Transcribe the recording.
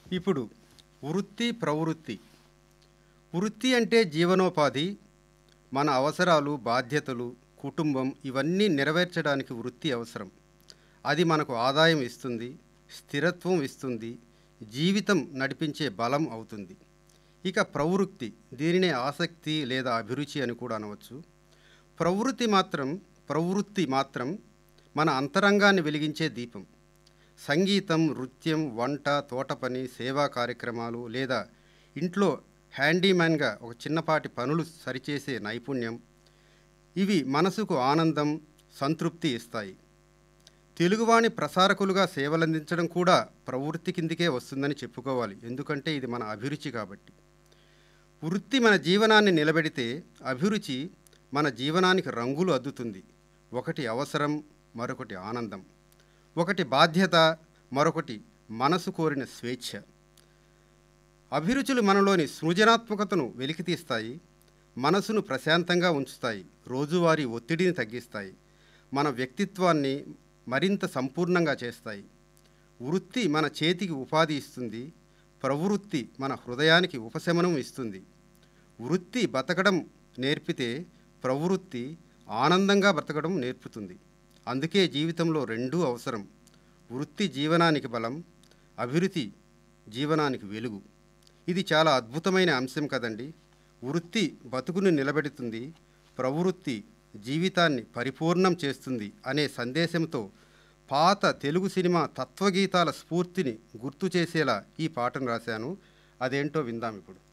ఇప్పుడు వృత్తి ప్రవృత్తి వృత్తి అంటే జీవనోపాధి మన అవసరాలు బాధ్యతలు కుటుంబం ఇవన్నీ నెరవేర్చడానికి వృత్తి అవసరం అది మనకు ఆదాయం ఇస్తుంది స్థిరత్వం ఇస్తుంది జీవితం నడిపించే బలం అవుతుంది ఇక ప్రవృత్తి దీనినే ఆసక్తి లేదా అభిరుచి అని కూడా అనవచ్చు ప్రవృత్తి మాత్రం ప్రవృత్తి మాత్రం మన అంతరంగాన్ని వెలిగించే దీపం సంగీతం నృత్యం వంట తోట పని సేవా కార్యక్రమాలు లేదా ఇంట్లో హ్యాండీమ్యాన్గా ఒక చిన్నపాటి పనులు సరిచేసే నైపుణ్యం ఇవి మనసుకు ఆనందం సంతృప్తి ఇస్తాయి తెలుగువాణి ప్రసారకులుగా సేవలందించడం కూడా ప్రవృత్తి కిందికే వస్తుందని చెప్పుకోవాలి ఎందుకంటే ఇది మన అభిరుచి కాబట్టి వృత్తి మన జీవనాన్ని నిలబెడితే అభిరుచి మన జీవనానికి రంగులు అద్దుతుంది ఒకటి అవసరం మరొకటి ఆనందం ఒకటి బాధ్యత మరొకటి మనసు కోరిన స్వేచ్ఛ అభిరుచులు మనలోని సృజనాత్మకతను వెలికితీస్తాయి మనసును ప్రశాంతంగా ఉంచుతాయి రోజువారీ ఒత్తిడిని తగ్గిస్తాయి మన వ్యక్తిత్వాన్ని మరింత సంపూర్ణంగా చేస్తాయి వృత్తి మన చేతికి ఉపాధి ఇస్తుంది ప్రవృత్తి మన హృదయానికి ఉపశమనం ఇస్తుంది వృత్తి బతకడం నేర్పితే ప్రవృత్తి ఆనందంగా బ్రతకడం నేర్పుతుంది అందుకే జీవితంలో రెండూ అవసరం వృత్తి జీవనానికి బలం అభివృద్ధి జీవనానికి వెలుగు ఇది చాలా అద్భుతమైన అంశం కదండి వృత్తి బతుకును నిలబెడుతుంది ప్రవృత్తి జీవితాన్ని పరిపూర్ణం చేస్తుంది అనే సందేశంతో పాత తెలుగు సినిమా తత్వగీతాల స్ఫూర్తిని గుర్తు చేసేలా ఈ పాటను రాశాను అదేంటో విందాం ఇప్పుడు